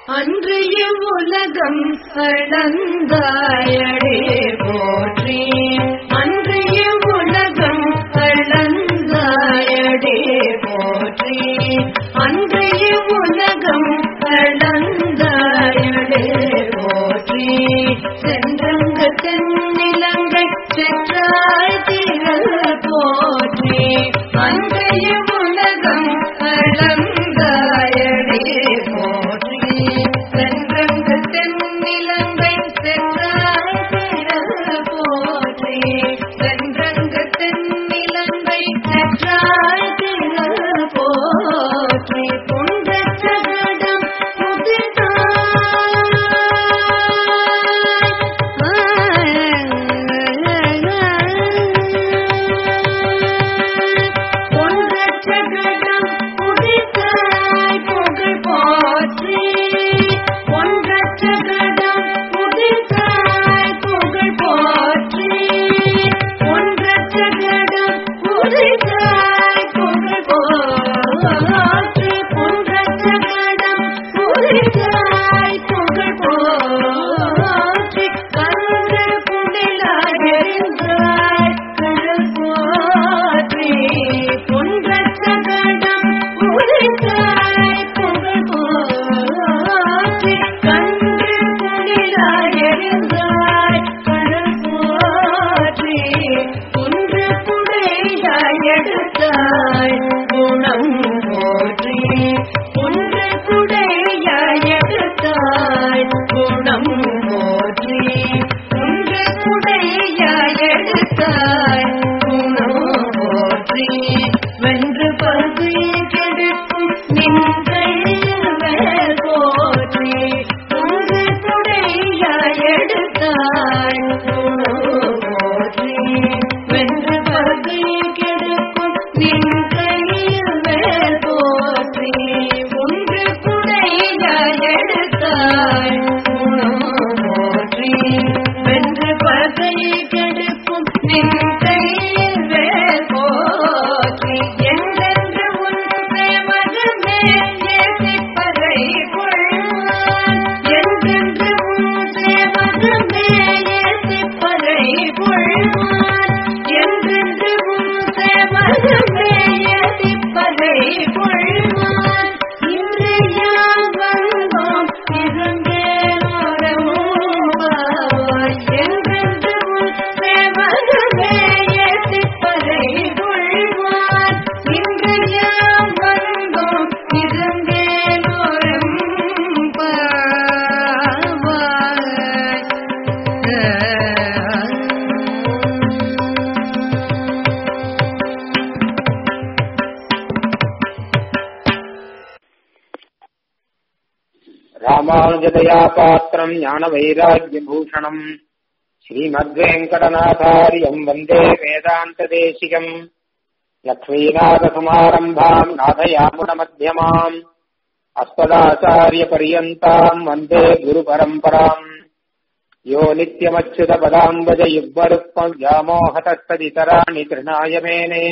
அன்று இவ்வுலகம் அளந்தாயடே போற்றி அன்று இவ்வுலகம் அளந்தாயடே போற்றி அன்று இவ்வுலகம் அளந்தாயடே போற்றி சென்றங்க தென்னிலங்கை சென்றாய் திரள் போற்றி அன்று இவ்வுலகம் அளந்தாயடே போற்றி சென்றங்க தென்னிலங்கை சென்றாய் திரள் போற்றி சென்றங்க தென்னிலங்கை சென்றாய் திரள் போற்றி புண்டச்சகடம் பொன்றச்சகடம் உதித்தாய் புகழ் போற்றி பொன்றச்சகடம் உதித்தாய் புகழ் போற்றி பொன்றச்சகடம் உதித்தாய் புகழ் போற்றி பொன்றச்சகடம் உதித்தாய் புகழ் போற்றி கண்கள் புனிலாய் எறிந்தாய் கடல் போற்றி பொன்றச்சகடம் உதித்தாய் புகழ் போற்றி கண்கள் புனிலாய் எறிந்தாய் கடல் போற்றி குன்று குடையாய் எடுத்தாய் குணம் போற்றி குன்று குடையாய் எடுத்தாய் குணம் போற்றி குன்று குடையாய் எடுத்தாய் குணம் போற்றி வென்று பகுதி கெடுக்கும் நின் கையில் வேல் போற்றி குன்று குடையாய் எடுத்தாய் குணம் போற்றி வென்று பகுதி கெடுக்கும் நின் கையில் வேல் போற்றி ஒன்று குடையாய் எடுத்தாய் குணம் போற்றி வென்று பகை கெடுக்கும் நின் கையில் வேல் போற்றி என்றென்று உன் சேவகமே ஏசிப்பதை கொள்வான் என்றென்று உன் சேவகமே ஏசிப்பதை கொள்வான் என்றென்று உன் சேவகமே ஏசிப்பதை கொள்வான் இன்று யார் வந்தோம் இருந்தேனோரமோவாய் என்றென்று உன் சேவகமே ஏசிப்பதை கொள்வான் இன்று யார் வந்தோம் இருந்தேனோரம் ராமானுஜதயா பாத்திரம் ஞான வைராக்கியபூஷணம் ஸ்ரீமத்வேங்கடநாதாரியம் வந்தே வேதாந்த தேசிகம் லக்ஷ்மீநாதசமாரம்பாம் நாதயாமுனமத்தியமாம் அஸ்மதாச்சாரிய பரியந்தாம் வந்தே குரு பரம்பராம் யோ நித்யமச்சுத பதாம்பஜ யுக்மருப்பம் व्यामोहतस्तदितराणि तृणाय मेने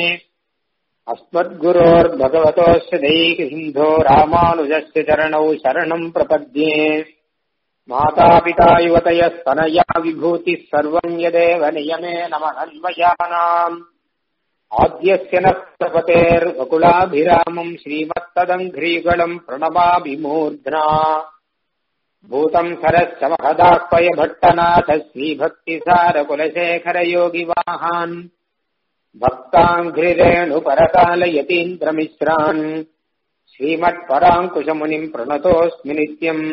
अस्मद्गुरोर्भगवतोऽस्य दैकसिन्धो रामानुजस्य चरणौ शरणम् प्रपद्ये मातापिता युवतयस्तनया विभूतिः सर्वम् यदेव नियमेन मनन्वयानाम् आद्यस्य नः प्रपतेर्वकुलाभिरामम् श्रीमत्तदङ्घ्रीगणम् प्रणमामि मूर्ध्ना भूतम् सरश्च महदाह्वय भट्टनाथ श्रीभक्तिसारकुलशेखरयोगिवाहान् भक्ताङ्घ्रिरेणुपरकालयतीन्द्रमिश्रान् श्रीमत्पराङ्कुशमुनिम् प्रणतोऽस्मि नित्यम्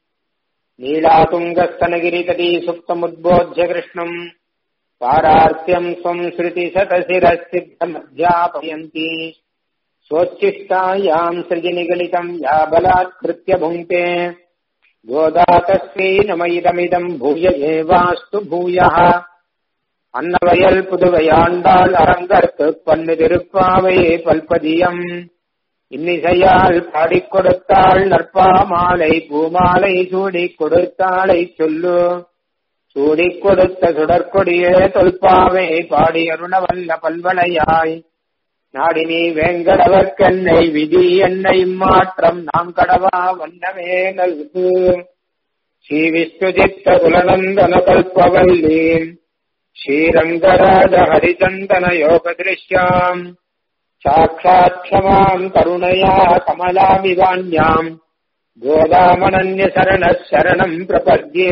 नीलातुङ्गस्तनगिरितटी सुप्तमुद्बोध्य कृष्णम् पारार्त्यम् स्वम् श्रुतिशतशिरःसिद्धमध्यापयन्ति स्वोच्छिष्टायाम् सृजनिगलितम् या बलात्कृत्य भुङ्क्ते गोदा तस्मै नमैदमिदम् भूय एवास्तु भूयः அன்னவயல் புதுவையாண்டாள் அரங்கற்கு பன்னு திருப்பாவையே பல்பதியம் இன்னிசையால் பாடிக் கொடுத்தாள் நற்பாமாலை பூமாலை சூடிக் கொடுத்தாளை சொல்லு சூடிக் கொடுத்த சுடற்கொடியே தொல்பாவை பாடி அருணவல்ல பல்வளையாய் நாடினி வேங்கடவர்க்கென்னை விதி என்னை மாற்றம் நாம் கடவா வண்ணமே நல்கு ஸ்ரீ விஸ்வஜித்த குலநந்தன கல்பவல்லீம் ஸ்ரீரங்கராஜ ஹரிச்சந்தன யோக திருஷ்யாம் சாட்சாத் க்ஷமாம் கருணையா கமலாமிவான்யாம் கோதாமனன்ய சரண சரணம் பிரபத்யே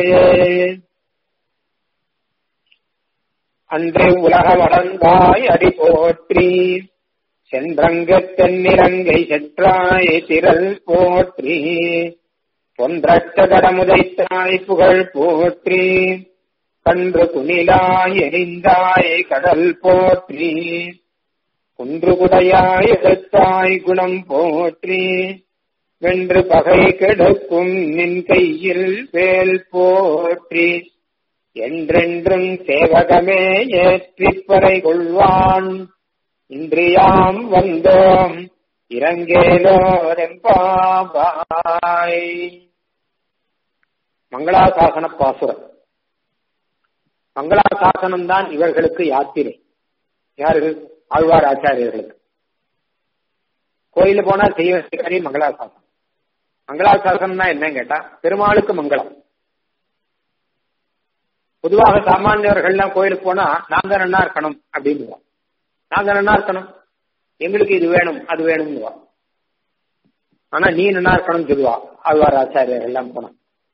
அன்று உலகமடந்தாய் அடி போற்றி சென்றங்கத் தென்னிறங்கை செற்றாய் திரள் போற்றி பொன்றட்ட கடமுதைத்தாய் புகழ் போற்றி கன்று குனிலாய் எரிந்தாய் கடல் போற்றி குன்று குடையாய் எடுத்தாய் குணம் போற்றி வென்று பகை கெடுக்கும் நின் கையில் வேல் போற்றி என்றென்றும் சேவகமே ஏற்றிப்பறை கொள்வான் இன்றியாம் வந்தோம் இறங்கேலோரெம்பாவாய் மங்களாசாசன பாசுரம் மங்களாசாசனம் தான் இவர்களுக்கு யாத்திரை யாரு ஆழ்வார் ஆச்சாரியர்களுக்கு கோயில போனா செய்ய வேண்டிய மங்களாசாசனம் மங்களாசாசனம்னா என்னன்னு கேட்டா பெருமாளுக்கு மங்களம் பொதுவாக சாமானியர்கள்லாம் கோயிலுக்கு போனா நாங்க நன்னா இருக்கணும் அப்படின்னு நாங்க நன்னா இருக்கணும் எங்களுக்கு இது வேணும் அது வேணும்னுவா ஆனா நீ நன்னா இருக்கணும்னு சொல்லுவா ஆழ்வார் ஆச்சாரியர் எல்லாம் போனா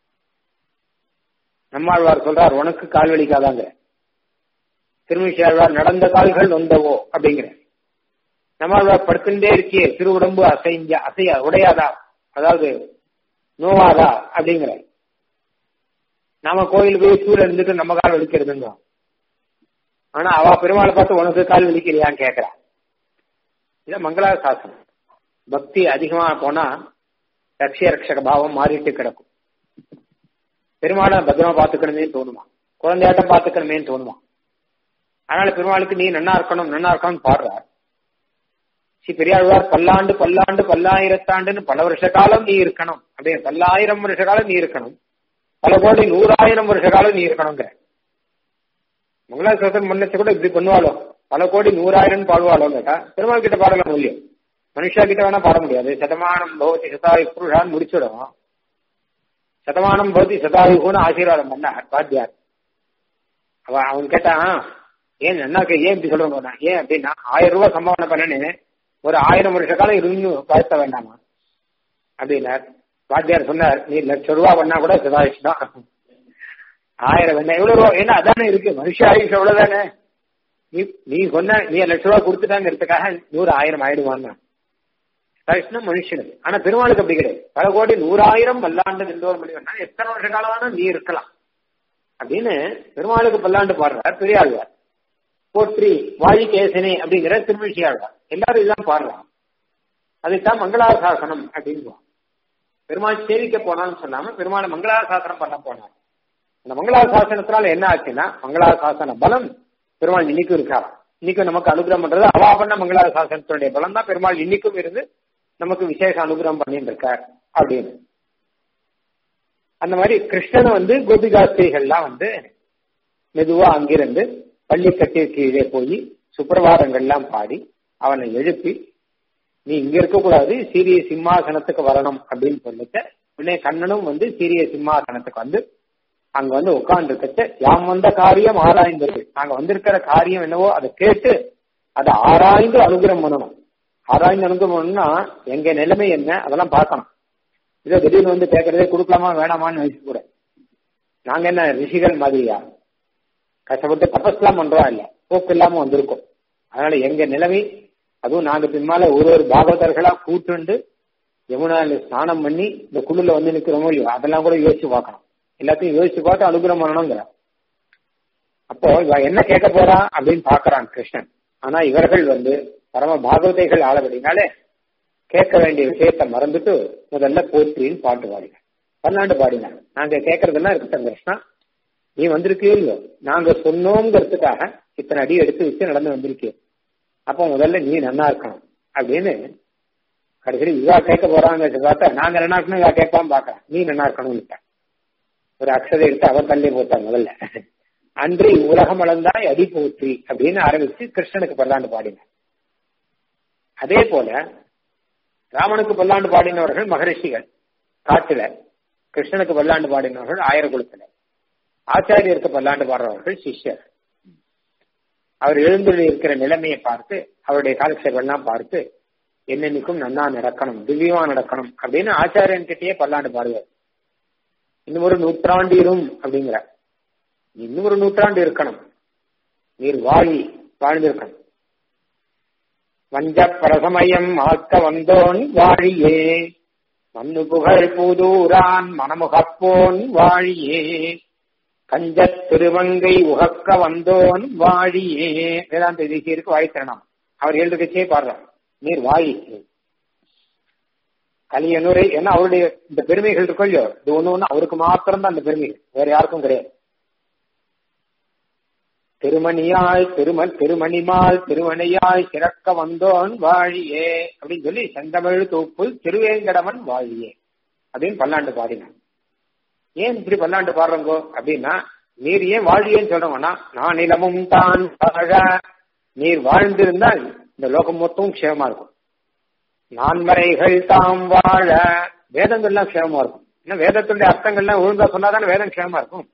நம்மாழ்வார் சொல்றார் உனக்கு கால் வலிக்காதாங்க திருமிஷி ஆழ்வார் நடந்த கால்கள் நொந்தவோ அப்படிங்கிற நம்மாழ்வார் படுத்துட்டே இருக்கியே திரு உடம்பு அசைஞ்ச அசையா உடையாதா அதாவது நோவாதா அப்படிங்கிற நாம கோயில் போய் சூழல் இருந்துட்டு நம்ம கால் வலிக்கிறதுங்க ஆனா அவ பெருமாளை பார்த்து உனக்கு கால் வலிக்கலையான்னு கேட்கிறா இத மங்களா சாசனம் பக்தி அதிகமா போனா ரக்ஷ ரக்ஷக பாவம் மாறிட்டு கிடக்கும் பெருமாளை பத்திரமா பாத்துக்கணுமே தோணுமா குழந்தையாட்டம் பாத்துக்கணுமே தோணுமா அதனால பெருமாளுக்கு நீ நன்னா இருக்கணும் நன்னா இருக்கணும்னு பாடுறார் ஸ்ரீ பெரியாழ்வார் பல்லாண்டு பல்லாண்டு பல்லாயிரத்தாண்டுன்னு பல வருஷ காலம் நீ இருக்கணும் அப்படியே பல்லாயிரம் வருஷ காலம் நீ இருக்கணும் பல கோடி நூறாயிரம் வருஷ காலம் நீ இருக்கணுங்கிற மங்களாசாசனம் மன்னத்தை கூட இப்படி பண்ணுவாளோ பல கோடி நூறாயிரம் பாடுவாளோ கேட்டா பெருமாள் கிட்ட பாடலாம் முடியும் மனுஷா கிட்ட வேணா பாட முடியாது சதமானம் பவதி சதாயு புருஷான்னு முடிச்சுடுவோம் சதமானம் பவதி சதாயுன்னு ஆசீர்வாதம் பண்ண பாத்தியார் அவ அவன் கேட்டான் ஏன் அண்ணாக்கு ஏன் இப்படி சொல்றோம் ஏன் அப்படின்னா ஆயிரம் ரூபாய் சம்பாவனை பண்ணனு ஒரு ஆயிரம் வருஷ காலம் இருந்து வாழ்த்த வேண்டாமா அப்படின்னார் வாத்தியார் சொன்னார் நீ லட்ச ரூபா பண்ணா கூட சதாயுஷ் தான் ஆயிரம் வேண்டாம் எவ்வளவு ரூபா ஏன்னா அதானே இருக்கு மனுஷ ஆயுஷ் எவ்வளவுதானே நீ நீ சொன்ன நீ லட்ச ரூபா கொடுத்துட்டாங்கிறதுக்காக நூறு ஆயிரம் ஆயிடுவான்னா சதாயுஷ்னா மனுஷனுக்கு ஆனா பெருமாளுக்கு அப்படி கிடையாது பல கோடி நூறாயிரம் பல்லாண்டு நின்றோர் முடியும்னா எத்தனை வருஷ காலமான நீ இருக்கலாம் அப்படின்னு பெருமாளுக்கு பல்லாண்டு பாடுறார் பெரியாழ்வார் போற்றி வாழி கேசனே அப்படிங்கிற திருமிழியாழ்வார் எல்லாரும் இதுதான் பாடுறான் அதுதான் மங்களாசாசனம் அப்படின்னு பெருமாள் சேவிக்க போனான்னு சொல்லாம பெருமாள் மங்களாசாசனம் பண்ண போனார் அந்த மங்களாசாசனத்தினால என்ன ஆச்சுன்னா மங்களாசாசன பலம் பெருமாள் இன்னைக்கும் இருக்காரா இன்னைக்கும் நமக்கு அனுகிரகம் பண்றது அவா பண்ண மங்களாசாசனத்தினுடைய பலம் தான் பெருமாள் இன்னைக்கும் இருந்து நமக்கு விசேஷ அனுகிரகம் பண்ணிட்டு இருக்கார் அப்படின்னு அந்த மாதிரி கிருஷ்ணனை வந்து கோபிகாஸ்திரிகள்லாம் வந்து மெதுவா அங்கிருந்து பள்ளிக்கட்டு கீழே போய் சுப்பிரபாதங்கள்லாம் பாடி அவனை எழுப்பி நீ இங்க இருக்கக்கூடாது சீரிய சிம்மாசனத்துக்கு வரணும் அப்படின்னு சொல்லிட்டு உடனே கண்ணனும் வந்து சீரிய சிம்மாசனத்துக்கு வந்து அங்க வந்து உட்கார்ந்து யாம் வந்த காரியம் ஆராய்ந்தது நாங்க வந்திருக்கிற காரியம் என்னவோ அதை கேட்டு அதை ஆராய்ந்து அனுகிரம் பண்ணணும் ஆராய்ந்து அனுகிரம் பண்ணணும்னா எங்க நிலைமை என்ன அதெல்லாம் பார்க்கணும் இதை திடீர்னு வந்து கேட்கறதே கொடுக்கலாமா வேணாமான்னு நினைச்சு கூட நாங்க என்ன ரிஷிகள் மாதிரியா கஷ்டப்பட்டு தபஸ்லாம் பண்றோம் இல்ல போக்கு இல்லாம வந்திருக்கோம் அதனால எங்க நிலைமை அதுவும் நாங்க பின்னால ஒரு ஒரு பாகவதர்களா கூட்டுண்டு யமுனால ஸ்நானம் பண்ணி இந்த குழுல வந்து நிக்கிறோமோ இல்லையோ அதெல்லாம் கூட யோசிச்சு பார்க்கணும் எல்லாத்தையும் யோசிச்சு பார்த்து அனுகிரம் பண்ணணுங்கிற அப்போ இவ என்ன கேட்க போறா அப்படின்னு பாக்குறான் கிருஷ்ணன் ஆனா இவர்கள் வந்து பரம பாகவதைகள் ஆளபடினாலே கேட்க வேண்டிய விஷயத்த மறந்துட்டு முதல்ல போற்றின்னு பாட்டு பாடினார் பன்னாண்டு பாடினார் நாங்க கேட்கறதெல்லாம் இருக்கட்டும் கிருஷ்ணா நீ வந்திருக்கியோ இல்லையோ நாங்க சொன்னோங்கிறதுக்காக இத்தனை அடி எடுத்து வச்சு நடந்து வந்திருக்கியோ அப்போ முதல்ல நீ நன்னா இருக்கணும் அப்படின்னு கடைசி இவா கேட்க போறாங்க பார்த்தா நாங்க நன்னா இருக்கணும் இவா கேட்காம பாக்கிறேன் நீ நன்னா இருக்கணும்னு ஒரு அக்ஷதை எடுத்து அவர் தள்ளி போட்டாங்க முதல்ல அன்று உலகம் அளந்தாய் அடி போற்றி அப்படின்னு ஆரம்பிச்சு கிருஷ்ணனுக்கு பல்லாண்டு பாடினார் அதே போல ராமனுக்கு பல்லாண்டு பாடினவர்கள் மகரிஷிகள் காட்டுல கிருஷ்ணனுக்கு பல்லாண்டு பாடினவர்கள் ஆயிரகுலத்துல ஆச்சாரியருக்கு பல்லாண்டு பாடுறவர்கள் சிஷ்யர் அவர் எழுந்துள்ள இருக்கிற நிலைமையை பார்த்து அவருடைய காலக்ஷேபெல்லாம் பார்த்து என்னென்னைக்கும் நன்னா நடக்கணும் திவ்யமா நடக்கணும் அப்படின்னு ஆச்சாரியன் கிட்டேயே பல்லாண்டு பாடுவார் இன்னும் ஒரு நூற்றாண்டு இரும் அப்படிங்கிற இன்னும் ஒரு நூற்றாண்டு இருக்கணும் நீர் வாழி வாழ்ந்திருக்கணும் வஞ்ச பிரசமயம் ஆக்க வந்தோன் வாழியே மண்ணு புகழ் பூதூரான் மணமுகப்போன் வாழியே கஞ்சத் திருவங்கை உகக்க வந்தோன் வாழியே வேதாந்த தேசியருக்கு வாய்த்திரணம் அவர் ஏழு கட்சியே பாடுறார் நீர் வாயி கலியனுரை ஏன்னா அவருடைய இந்த பெருமைகள் இருக்கும் இல்லையோ இது ஒண்ணு ஒண்ணு அவருக்கு மாத்திரம் தான் அந்த பெருமைகள் வேற யாருக்கும் கிடையாது திருமணியாய் திருமன் திருமணிமால் திருமணியாய் சிறக்க வந்தோன் வாழியே அப்படின்னு சொல்லி செந்தமிழ் தூப்புல் திருவேங்கடவன் வாழியே அப்படின்னு பல்லாண்டு பாடினான் ஏன் இப்படி பல்லாண்டு பாடுறங்கோ அப்படின்னா நீர் ஏன் வாழியேன்னு சொல்றவனா நான் நிலமும் தான் வாழ நீர் வாழ்ந்திருந்தால் இந்த லோகம் மொத்தமும் க்ஷேமமா இருக்கும் நான்மறைகள் தாம் வாழ வேதங்கள்லாம் க்ஷேமமா இருக்கும் ஏன்னா வேதத்துடைய அர்த்தங்கள்லாம் ஒழுங்கா சொன்னாதானே வேதம் க்ஷேமமா இருக்கும்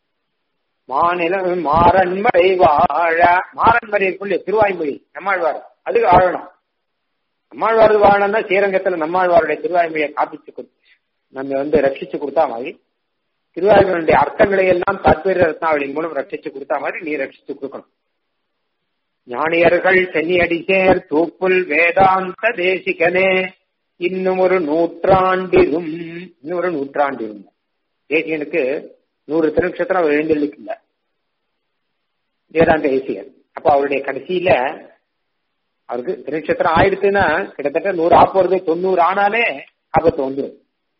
மாநில மாறன்மறை வாழ மாறன்மறை இருக்குள்ள திருவாய்மொழி நம்மாழ்வார் அது ஆழணும் நம்மாழ்வார் வாழணும்னா ஸ்ரீரங்கத்துல நம்மாழ்வாருடைய திருவாய்மொழியை காப்பிச்சு கொடுத்து நம்ம வந்து ரட்சிச்சு கொடுத்தா மாதிரி திருவாய்மொழியுடைய அர்த்தங்களை எல்லாம் தத்வீர ரத்னாவளியின் மூலம் ரட்சிச்சு கொடுத்தா மாதிரி நீ ரட்சிச்சு கொடுக்கணும் ஞானியர்கள் சென்னியடி சேர் தூப்புல் வேதாந்த தேசிகனே இன்னும் ஒரு நூற்றாண்டிரும் இன்னும் ஒரு நூற்றாண்டிரும் தேசிகனுக்கு நூறு திருநக்ஷத்திரம் அவர் எழுந்தள்ளிக்கல வேதாந்த தேசிகன் அப்ப அவருடைய கடைசியில அவருக்கு திருநக்ஷத்திரம் ஆயிடுச்சுன்னா கிட்டத்தட்ட நூறு ஆப்போறது தொண்ணூறு ஆனாலே ஆபத்து வந்துடும்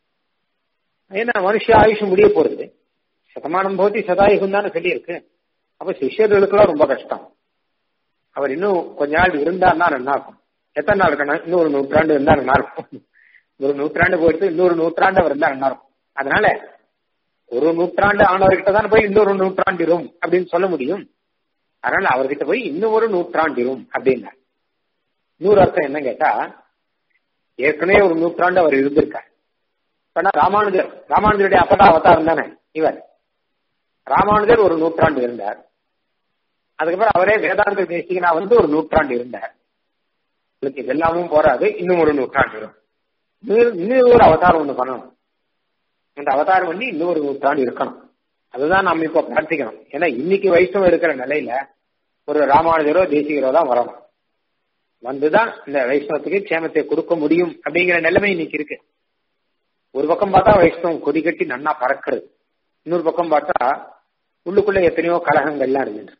ஏன்னா மனுஷ ஆயுஷ் முடிய போறது சதமானம் போதி சதாயுகம் தானே சொல்லியிருக்கு அப்ப சிஷ்யர்களுக்கெல்லாம் ரொம்ப கஷ்டம் அவர் இன்னும் கொஞ்ச நாள் இருந்தாருன்னா நல்லா இருக்கும் எத்தனை நாள் இருக்கணும் இன்னும் ஒரு நூற்றாண்டு இருந்தா நல்லா இருக்கும் ஒரு நூற்றாண்டு போயிட்டு இன்னொரு நூற்றாண்டு அவர் இருந்தா நல்லா இருக்கும் அதனால ஒரு நூற்றாண்டு ஆனவர்கிட்ட தான் போய் இன்னொரு நூற்றாண்டிரும் அப்படின்னு சொல்ல முடியும் அதனால அவர்கிட்ட போய் இன்னும் ஒரு நூற்றாண்டிரும் அப்படின்னா இன்னொரு அர்த்தம் என்ன கேட்டா ஏற்கனவே ஒரு நூற்றாண்டு அவர் இருந்திருக்கார் ஆனா ராமானுஜர் ராமானுஜருடைய அப்பதா அவதாரம் தானே இவர் ராமானுஜர் ஒரு நூற்றாண்டு இருந்தார் அதுக்கப்புறம் அவரே வேதாந்த தேசிகனா வந்து ஒரு நூற்றாண்டு இருந்தார் உங்களுக்கு இதெல்லாமும் போறாது இன்னும் ஒரு நூற்றாண்டு வரும் இன்னும் ஒரு அவதாரம் ஒண்ணு பண்ணணும் அந்த அவதாரம் பண்ணி இன்னும் ஒரு நூற்றாண்டு இருக்கணும் அதுதான் நம்ம இப்ப பிரார்த்திக்கணும் ஏன்னா இன்னைக்கு வைஷ்ணவம் இருக்கிற நிலையில ஒரு ராமானுஜரோ தேசிகரோ தான் வரணும் வந்துதான் இந்த வைஷ்ணவத்துக்கு க்ஷேமத்தை கொடுக்க முடியும் அப்படிங்கிற நிலைமை இன்னைக்கு இருக்கு ஒரு பக்கம் பார்த்தா வைஷ்ணவம் கொடி கட்டி நன்னா பறக்கிறது இன்னொரு பக்கம் பார்த்தா உள்ளுக்குள்ள எத்தனையோ கலகங்கள்லாம் இருந்துட்டு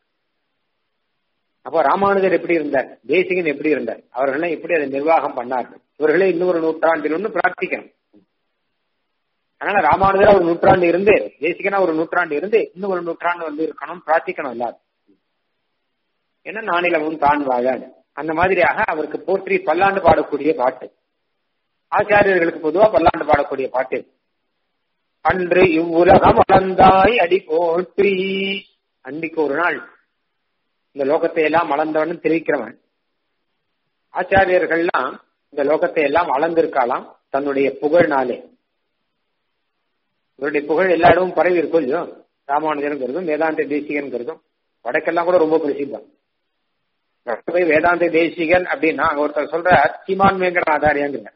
அப்போ ராமானுஜர் எப்படி இருந்தார் தேசிகன் எப்படி இருந்தார் அவர்களெல்லாம் எப்படி அதை நிர்வாகம் பண்ணார்கள் இவர்களே இன்னொரு நூற்றாண்டில் ஒன்று பிரார்த்திக்கணும் அதனால ராமானுஜரா ஒரு நூற்றாண்டு இருந்து தேசிகனா ஒரு நூற்றாண்டு இருந்து இன்னும் ஒரு நூற்றாண்டு வந்து இருக்கணும் பிரார்த்திக்கணும் எல்லாரும் ஏன்னா நானிலமும் தான் வாழாது அந்த மாதிரியாக அவருக்கு போற்றி பல்லாண்டு பாடக்கூடிய பாட்டு ஆச்சாரியர்களுக்கு பொதுவா பல்லாண்டு பாடக்கூடிய பாட்டு அன்று இவ்வுலகம் அளந்தாய் அடி போற்றி அன்றைக்கு ஒரு நாள் இந்த லோகத்தை எல்லாம் அளந்தவன் தெரிவிக்கிறவன் ஆச்சாரியர்கள்லாம் இந்த லோகத்தை எல்லாம் அளந்திருக்காலாம் தன்னுடைய புகழ்னாலே இவருடைய புகழ் எல்லா இடமும் பரவி இருக்கும் இல்லையோ ராமானுஜனுங்கிறதும் வேதாந்த தேசிகன்கிறதும் வடக்கெல்லாம் கூட ரொம்ப பிரசித்தம் போய் வேதாந்த தேசிகன் அப்படின்னா அங்க ஒருத்தர் சொல்ற சீமான் வெங்கடாச்சாரியாங்கிற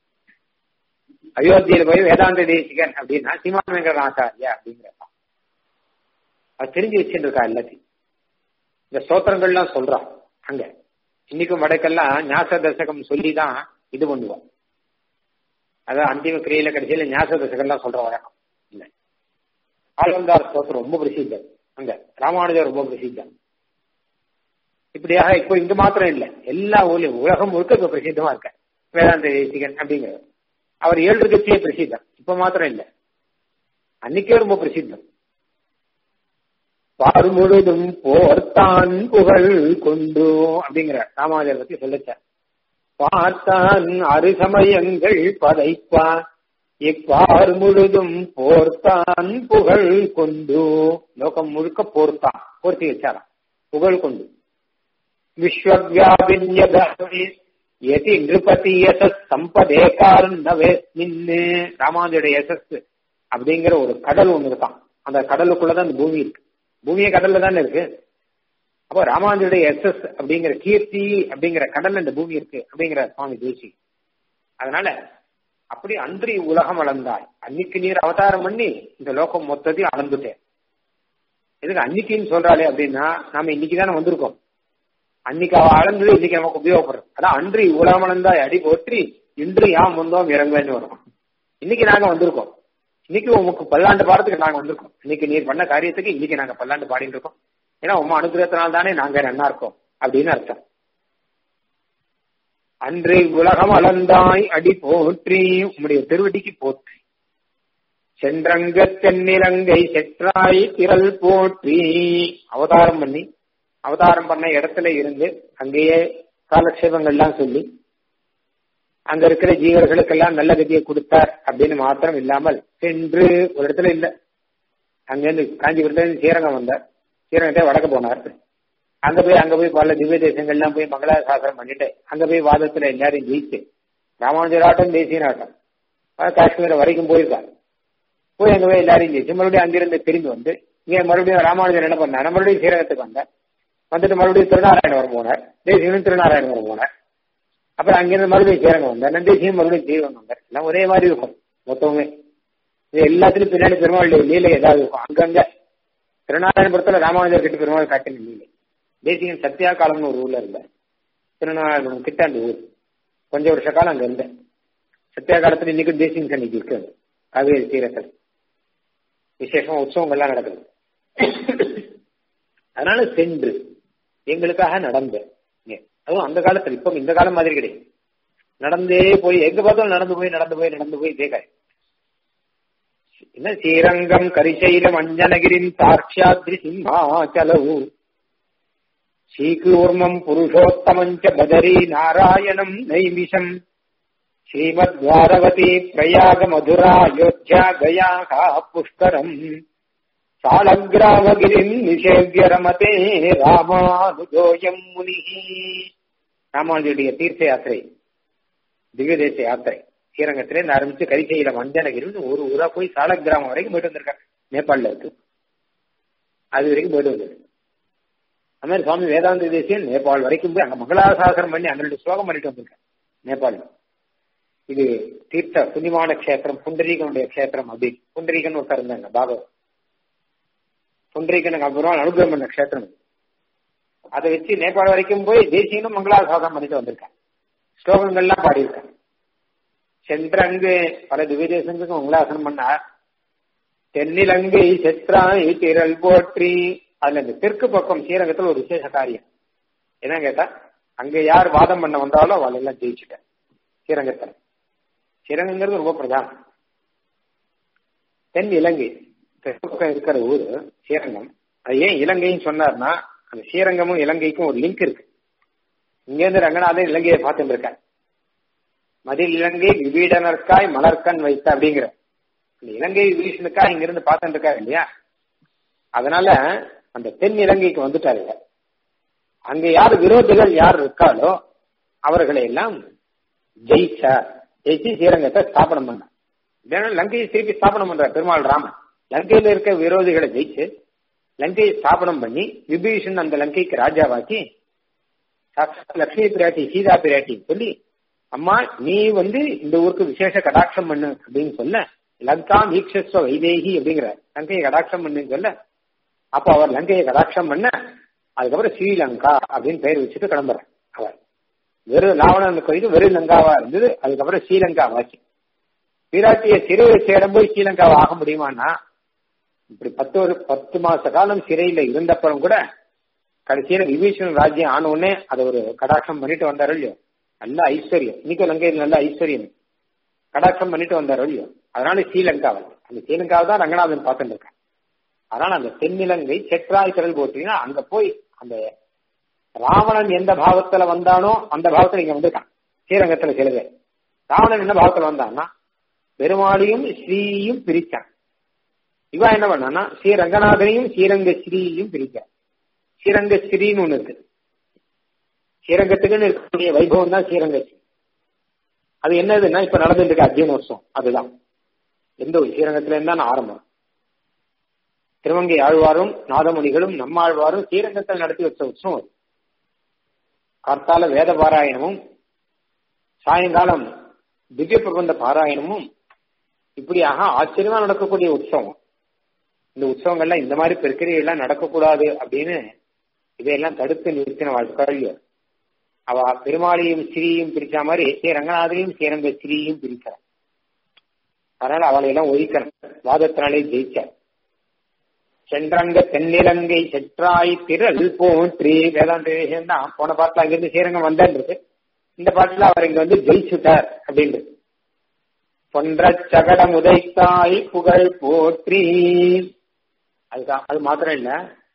அயோத்தியில போய் வேதாந்த தேசிகன் அப்படின்னா சீமான் வெங்கடாச்சாரியா அப்படிங்கிற அது தெரிஞ்சு வச்சுட்டு இருக்கா எல்லாத்தையும் இந்த ஸ்தோத்திரங்கள்லாம் சொல்றான் அங்க இன்னைக்கும் வடக்கெல்லாம் ஞாச தசகம் சொல்லி தான் இது பண்ணுவோம் அதான் அந்திம கிரியில கடைசியில ஞாச தசகம்லாம் சொல்ற வழக்கம் இல்ல ஆலந்தார் ஸ்தோத்திரம் ரொம்ப பிரசித்தம் அங்க ராமானுஜர் ரொம்ப பிரசித்தம் இப்படியாக இப்போ இங்க மாத்திரம் இல்ல எல்லா ஊர்லயும் உலகம் முழுக்க இப்ப பிரசித்தமா இருக்க வேதாந்த தேசிகன் அப்படிங்கிறது அவர் ஏழு கட்சியே பிரசித்தம் இப்ப மாத்திரம் இல்ல அன்னைக்கே ரொம்ப பிரசித்தம் பார் முழுதும் போர்த்தான் புகழ் கொண்டு அப்படிங்கிற ராமானுஜர் பத்தி சொல்லிச்சார் பார்த்தான் அருசமயங்கள் பதைப்பான் இப்பார் முழுதும் போர்த்தான் புகழ் கொண்டு லோகம் முழுக்க போர்த்தான் போர்த்தி வச்சாராம் புகழ் கொண்டு விஸ்வவியாபின்ய எதி நிருபதி யசஸ் சம்பதே காருண்டவே நின்னு ராமானுஜருடைய யசஸ் அப்படிங்கிற ஒரு கடல் ஒண்ணு இருக்கான் அந்த கடலுக்குள்ளதான் அந்த பூமி இருக்கு பூமியே கடல்ல தானே இருக்கு அப்போ ராமானுஜருடைய எஸ்எஸ் அப்படிங்கிற கீர்த்தி அப்படிங்கிற கடல்ல இந்த பூமி இருக்கு அப்படிங்கிற சுவாமி தேசி அதனால அப்படி அன்றி உலகம் அளந்தாய் அன்னைக்கு நீர் அவதாரம் பண்ணி இந்த லோகம் மொத்தத்தையும் அளந்துட்டேன் எதுக்கு அன்னைக்குன்னு சொல்றாளே அப்படின்னா நாம இன்னைக்கு தானே வந்திருக்கோம் அன்னைக்கு அவ அளந்தது இன்னைக்கு நமக்கு உபயோகப்படுறது அதான் அன்றி உலகம் அளந்தாய் அடி போற்றி இன்று யாம் வந்தோம் இறங்குவேன்னு வரும் இன்னைக்கு நாங்க வந்திருக்கோம் இன்னைக்கு உமக்கு பல்லாண்டு பாடத்துக்கு நாங்க வந்திருக்கோம் இன்னைக்கு நீர் பண்ண காரியத்துக்கு இன்னைக்கு நாங்க பல்லாண்டு பாடிட்டு இருக்கோம் ஏன்னா உமா அனுகிரகத்தினால் தானே நாங்க நன்னா இருக்கோம் அப்படின்னு அர்த்தம் அன்று உலகம் அளந்தாய் அடி போற்றி உம்முடைய திருவடிக்கு போற்றி சென்றங்க தென்னிலங்கை செற்றாய் திரள் போற்றி அவதாரம் பண்ணி அவதாரம் பண்ண இடத்துல இருந்து அங்கேயே காலக்ஷேபங்கள்லாம் சொல்லி அங்க இருக்கிற ஜீவர்களுக்கெல்லாம் நல்ல கதியை கொடுத்தார் அப்படின்னு மாத்திரம் இல்லாமல் சென்று ஒரு இடத்துல இல்ல அங்கிருந்து காஞ்சிபுரத்துல இருந்து ஸ்ரீரங்கம் வந்தார் ஸ்ரீரங்கத்தை வடக்க போனார் அங்க போய் அங்க போய் பல திவ்ய தேசங்கள்லாம் போய் மங்களாசாசனம் பண்ணிட்டு அங்க போய் வாதத்துல எல்லாரையும் ஜெயிச்சு ராமானுஜராட்டம் தேசியனாட்டம் காஷ்மீர் வரைக்கும் போயிருக்கார் போய் அங்க போய் எல்லாரையும் ஜெயிச்சு மறுபடியும் அங்கிருந்து திரும்பி வந்து இங்க மறுபடியும் ராமானுஜர் என்ன பண்ணார் மறுபடியும் ஸ்ரீரங்கத்துக்கு வந்தார் வந்துட்டு மறுபடியும் திருநாராயணவரம் போனார் தேசியனும் திருநாராயணவரம் போனார் அப்புறம் அங்கிருந்து மறுபடியும் ஸ்ரீரங்கம் வந்தார் நந்தேசியும் மறுபடியும் ஸ்ரீரங்கம் வந்தார் எல்லாம் ஒரே மாதிரி இருக்கும் மொத்தமே இது எல்லாத்துலயும் பின்னாடி பெருமாள் லீலை ஏதாவது இருக்கும் அங்கங்க திருநாராயணபுரத்துல ராமானுஜர் கிட்ட பெருமாள் காட்டின லீலை தேசிகன் சத்யா காலம்னு ஒரு ஊர்ல இருந்தார் திருநாராயணபுரம் கிட்ட அந்த ஊர் கொஞ்ச வருஷ காலம் அங்க இருந்தேன் சத்யா காலத்துல இன்னைக்கும் தேசிகன் சன்னிக்கு இருக்கு காவேரி தீரத்தில் விசேஷமா உற்சவங்கள்லாம் நடக்குது அதனால சென்று எங்களுக்காக நடந்த அதுவும் அந்த காலத்துல இப்ப இந்த காலம் மாதிரி கிடையாது நடந்தே போய் எங்க பார்த்தாலும் நடந்து போய் நடந்து போய் நடந்து போய் தேக்காய் என்ன ஸ்ரீரங்கம் கரிசைலம் அஞ்சனகிரின் சாட்சாத்ரி சிம்மாச்சலவு ஸ்ரீகூர்மம் புருஷோத்தமஞ்ச பதரி நாராயணம் நைமிஷம் ஸ்ரீமத்வாரவதி பிரயாக மதுரா யோத்யா கயாக புஷ்கரம் சாலகிராமகிரிம் நிஷேவிய ரமதே ராமானுஜோயம் முனி ராமானுஜுடைய தீர்த்த யாத்திரை திவ்யதேச யாத்திரை ஸ்ரீரங்கத்திலே இருந்து ஆரம்பிச்சு கரிசையில மஞ்சனகிரின்னு ஒரு ஊரா போய் சாலக்கிராமம் வரைக்கும் போயிட்டு வந்திருக்காங்க நேபாளில இருக்கு அது வரைக்கும் போயிட்டு வந்தது அது மாதிரி சுவாமி வேதாந்த தேசியன் நேபாள் வரைக்கும் போய் அங்க மங்களாசாசனம் பண்ணி அங்க ரெண்டு ஸ்லோகம் பண்ணிட்டு வந்திருக்காங்க நேபாள் இது தீர்த்த புண்ணியமான கஷேத்திரம் புண்டரீகனுடைய கஷேத்திரம் அப்படி புண்டரீகன் ஒருத்தர் இருந்தாங்க பாகவத் புண்டரீகனுக்கு அப்புறம் அனுகிரகம் பண்ண கஷேத்திரம் அதை வச்சு நேபாள் வரைக்கும் போய் தேசியனும் மங்களாசாசனம் பண்ணிட்டு வந்திருக்காங்க ஸ்லோகங்கள்லாம் பாடியிருக்காங்க சென்றங்கு பல திவ்ய தேசங்களுக்கு மங்களாசனம் பண்ணார் தென்னிலங்கை செத்ராய் திரள் போற்றி அதுல இந்த தெற்கு பக்கம் ஸ்ரீரங்கத்தில் ஒரு விசேஷ காரியம் என்ன கேட்டா அங்க யார் வாதம் பண்ண வந்தாலும் அவள் எல்லாம் ஜெயிச்சுட்டார் ஸ்ரீரங்கத்தில் ஸ்ரீரங்கங்கிறது ரொம்ப பிரதானம் தென் இலங்கை தெற்கு பக்கம் இருக்கிற ஊரு ஸ்ரீரங்கம் அது ஏன் இலங்கைன்னு சொன்னார்னா அந்த ஸ்ரீரங்கமும் இலங்கைக்கும் ஒரு லிங்க் இருக்கு இங்க இருந்து ரங்கநாதன் இலங்கையை பார்த்துட்டு இருக்கார் மதில் இலங்கை விபீடனர்க்காய் மலர்கண் வைத்த அப்படிங்கிற இந்த இலங்கை விபீஷனுக்காய் இங்க இருந்து பார்த்துட்டு இருக்காரு இல்லையா அதனால அந்த தென் இலங்கைக்கு வந்துட்டாரு அங்க யார் விரோதிகள் யார் இருக்காளோ அவர்களை எல்லாம் ஜெயிச்சார் ஜெயிச்சு ஸ்ரீரங்கத்தை ஸ்தாபனம் பண்ணார் லங்கையை திருப்பி ஸ்தாபனம் பண்றார் பெருமாள் ராமன் லங்கையில இருக்க விரோதிகளை ஜெயிச்சு லங்கையை ஸ்தாபனம் பண்ணி விபீஷன் அந்த லங்கைக்கு ராஜாவாக்கி லட்சுமி பிராட்டி சீதா பிராட்டி சொல்லி அம்மா நீ வந்து இந்த ஊருக்கு விசேஷ கடாட்சம் பண்ணு அப்படின்னு சொல்ல லங்கா மீக்ஷஸ்வ வைதேகி அப்படிங்கிற லங்கையை கடாட்சம் பண்ணுன்னு சொல்ல அப்ப அவர் லங்கையை கடாட்சம் பண்ண அதுக்கப்புறம் ஸ்ரீலங்கா அப்படின்னு பெயர் வச்சுட்டு கிளம்புறார் அவர் வெறும் லாவணன் கோயில் வெறும் லங்காவா இருந்தது அதுக்கப்புறம் ஸ்ரீலங்கா வாசி பிராட்டிய சிறை வச்ச இடம் போய் ஸ்ரீலங்காவை ஆக முடியுமான்னா இப்படி பத்து ஒரு பத்து மாச காலம் சிறையில இருந்தப்பறம் கூட கடைசியில விபீஷணன் ராஜ்யம் ஆன உடனே அதை ஒரு கடாட்சம் பண்ணிட்டு வந்தாரோ இல்லையோ நல்ல ஐஸ்வர்யம் இன்னைக்கு லங்கையில் நல்ல ஐஸ்வர்யம் கடாட்சம் பண்ணிட்டு வந்தாரோ இல்லையோ அதனால ஸ்ரீலங்காவை அந்த ஸ்ரீலங்காவை தான் ரங்கநாதன் பார்த்துட்டு இருக்கான் அதனால அந்த தென்னிலங்கை செற்றாய் கடல் போட்டீங்கன்னா அங்க போய் அந்த ராவணன் எந்த பாவத்துல வந்தானோ அந்த பாவத்துல இங்க வந்திருக்கான் ஸ்ரீரங்கத்துல சில பேர் ராவணன் என்ன பாவத்துல வந்தான்னா பெருமாளையும் ஸ்ரீயும் பிரிச்சான் இவா என்ன பண்ணான்னா ஸ்ரீ ரங்கநாதனையும் ஸ்ரீரங்க ஸ்ரீயையும் பிரிச்சான் ஸ்ரீரங்க ஸ்ரீன்னு ஒண்ணு இருக்கு ஸ்ரீரங்கத்துக்குன்னு இருக்கக்கூடிய வைபவம் தான் ஸ்ரீரங்க ஸ்ரீ அது என்னதுன்னா இப்ப நடந்துட்டு இருக்க அத்தியன வருஷம் அதுதான் எந்த ஒரு ஸ்ரீரங்கத்துல இருந்தா ஆரம்பம் திருவங்கை ஆழ்வாரும் நாதமுனிகளும் நம்மாழ்வாரும் ஸ்ரீரங்கத்தில் நடத்தி வச்ச உற்சவம் அது. கார்த்தால வேத பாராயணமும் சாயங்காலம் திவ்ய பிரபந்த பாராயணமும் இப்படியாக ஆச்சரியமா நடக்கக்கூடிய உற்சவம் இந்த உற்சவங்கள்லாம் இந்த மாதிரி பிரக்கிரியெல்லாம் நடக்கக்கூடாது அப்படின்னு இதையெல்லாம் தடுத்து நிறுத்தின வாழ்க்கையோ அவ பெருமாளையும் ஸ்ரீயும் பிரிச்ச மாதிரி ஸ்ரீ ரங்கநாதையும் ஸ்ரீரங்க ஸ்ரீயும் பிரிச்சார் அதனால அவளை எல்லாம் ஒழிக்கணும் வாதத்தினாலே ஜெயிச்சார் சென்றங்க தென்னிலங்கை செற்றாய் திரள் போற்றி வேதாந்த விஷயம் தான் போன பாட்டுல அங்கிருந்து ஸ்ரீரங்கம் வந்தன்றது இந்த பாட்டுல அவர் இங்க வந்து ஜெயிச்சுட்டார் அப்படின்றது பொன்ற சகடம் உதைத்தாய் புகழ் போற்றி அதுதான் அது மாத்திரம் இல்ல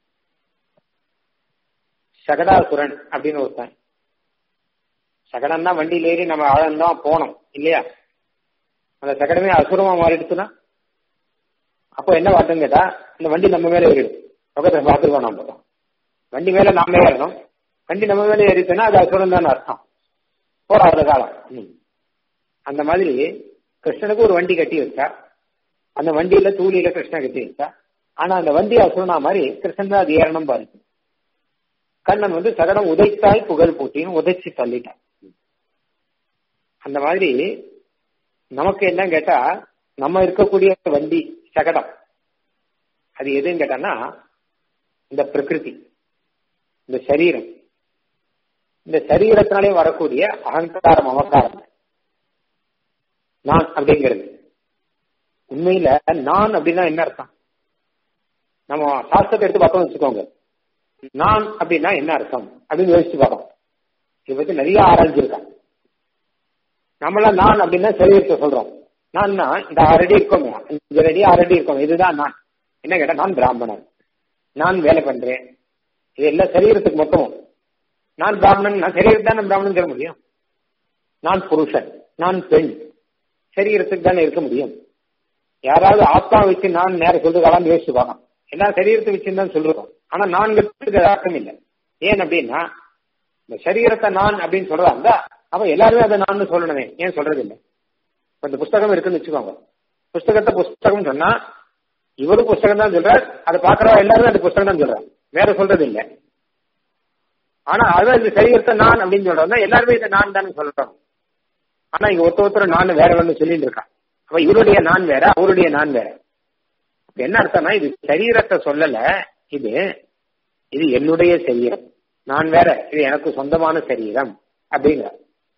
சகடாசுரன் அப்படின்னு ஒருத்தன் சகடம் தான் வண்டியில ஏறி நம்ம ஆழந்தான் போனோம் இல்லையா அந்த சகடமே அசுரமா மாறிடுச்சுன்னா அப்போ என்ன வாட்டம் கேட்டா இந்த வண்டி நம்ம மேல ஏறிடும் பக்கத்துல பார்த்துருக்கோம் நம்ம வண்டி மேல நாம ஏறணும் வண்டி நம்ம மேல ஏறிச்சுன்னா அது அசுரம் தான் அர்த்தம் போராடுற காலம் ம். அந்த மாதிரி கிருஷ்ணனுக்கு ஒரு வண்டி கட்டி வச்சா அந்த வண்டியில தூளியில கிருஷ்ணன் கட்டி வச்சா ஆனா அந்த வண்டி அசுரனா மாதிரி கிருஷ்ணன் தான் அது ஏறணும் பாருங்க கண்ணன் வந்து சகடம் உதைத்தாய் புகழ் போட்டின்னு உதைச்சு தள்ளிட்டான் அந்த மாதிரி நமக்கு என்ன கேட்டா நம்ம இருக்கக்கூடிய வண்டி சகடம் அது எதுன்னு கேட்டான்னா இந்த பிரகிருதி இந்த சரீரம் இந்த சரீரத்தினாலே வரக்கூடிய அகங்காரம் அவகாரம் நான் அப்படிங்கிறது உண்மையில நான் அப்படின்னா என்ன அர்த்தம் நம்ம சாஸ்திரத்தை எடுத்து பார்த்தோம் வச்சுக்கோங்க நான் அப்படின்னா என்ன அர்த்தம் அப்படின்னு யோசிச்சு பார்க்கணும் இதை பத்தி நிறைய ஆராய்ச்சிருக்காங்க நம்மளாம் நான் அப்படின்னா சரீரத்தை சொல்றோம் நான்னா இந்த ஆறடி இருக்கோங்க அஞ்சு அடி ஆறு அடி இருக்கோங்க இதுதான் நான் என்ன கேட்டா நான் பிராமணன் நான் வேலை பண்றேன் இது எல்லாம் சரீரத்துக்கு மொத்தமும் நான் பிராமணன் நான் சரீரத்தை தான் பிராமணன் சொல்ல முடியும் நான் புருஷன் நான் பெண் சரீரத்துக்கு தானே இருக்க முடியும் யாராவது ஆத்மா வச்சு நான் நேரம் சொல்றதாலும் யோசிச்சு பார்க்கலாம் எல்லா சரீரத்தை வச்சு தான் சொல்றோம் ஆனா நான்கு அர்த்தம் இல்லை ஏன் அப்படின்னா இந்த சரீரத்தை நான் அப்படின்னு சொல்றதா இருந்தா அப்ப எல்லாருமே அதை நான் சொல்லணுமே ஏன் சொல்றது இல்லை இப்ப இந்த புஸ்தகம் இருக்குன்னு வச்சுக்கோங்க புஸ்தகத்தை புஸ்தகம் சொன்னா இவரும் புஸ்தகம் தான் சொல்றார் அதை பாக்குறவா எல்லாருமே அந்த புஸ்தகம் தான் சொல்றாங்க வேற சொல்றது இல்லை ஆனா அதான் இந்த சரீரத்தை நான் அப்படின்னு சொல்றோம்னா எல்லாருமே இதை நான் தானே சொல்றோம் ஆனா இங்க ஒருத்த ஒருத்தர் நான் வேற ஒன்று சொல்லிட்டு இருக்கான் அப்ப இவருடைய நான் வேற அவருடைய நான் வேற இப்ப என்ன அர்த்தம்னா இது சரீரத்தை சொல்லல இது இது என்னுடைய சரீரம் நான் வேற இது எனக்கு சொந்தமான சரீரம் அப்படிங்கிற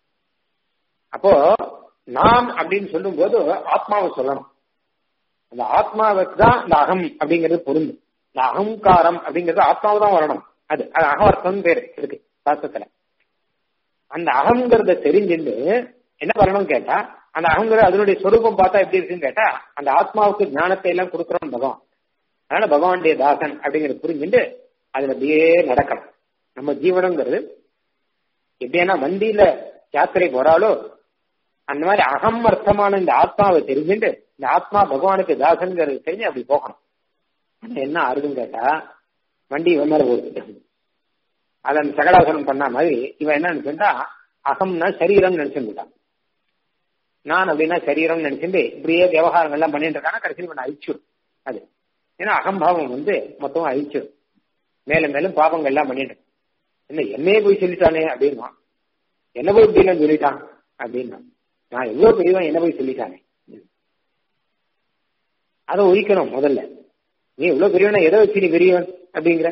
அப்போ நாம் அப்படின்னு சொல்லும் போது ஆத்மாவை சொல்லணும் அந்த ஆத்மாவுக்கு தான் இந்த அகம் அப்படிங்கிறது பொருந்தும் இந்த அகங்காரம் அப்படிங்கிறது ஆத்மாவை தான் வரணும் அது அது அகவர்த்தம் பேரு இருக்கு சாஸ்திரத்துல அந்த அகங்கிறத தெரிஞ்சுட்டு என்ன பண்ணணும் கேட்டா அந்த அகங்கிற அதனுடைய சொரூபம் பார்த்தா எப்படி இருக்குன்னு கேட்டா அந்த ஆத்மாவுக்கு ஞானத்தை எல்லாம் கொடுக்குறோம் பகவான் அதனால பகவானுடைய தாசன் அப்படிங்கறது புரிஞ்சுட்டு அதுல அப்படியே நடக்கணும் நம்ம ஜீவனங்கிறது எப்படின்னா வண்டியில யாத்திரை போறாலோ அந்த மாதிரி அகம் அர்த்தமான இந்த ஆத்மாவை தெரிஞ்சுட்டு இந்த ஆத்மா பகவானுக்கு தாசன்கிறது தெரிஞ்சு அப்படி போகணும் ஆனா என்ன ஆறுதுன்னு கேட்டா வண்டி இவன் மேல போகுது அதன் சகடாசனம் பண்ண மாதிரி இவன் என்ன நினைச்சுட்டா அகம்னா சரீரம் நினைச்சுட்டான் நான் அப்படின்னா சரீரம் நினைச்சுட்டு இப்படியே விவகாரங்கள் எல்லாம் பண்ணிட்டு இருக்கானா கடைசியில் பண்ண அழிச்சிடும் அது ஏன்னா அகம்பாவம் வந்து மொத்தம் அழிச்சிடும் மேலும் மேலும் பாவங்கள் எல்லாம் பண்ணிட்டு என்ன என்னையே போய் சொல்லிட்டானே அப்படின்னா என்ன போய் இப்படிலாம் சொல்லிட்டான் அப்படின்னா நான் எவ்வளவு பெரியவன் என்ன போய் சொல்லிட்டானே அதை ஒழிக்கணும் முதல்ல நீ எவ்வளவு பெரியவனா எதை வச்சு நீ பெரியவன் அப்படிங்கிற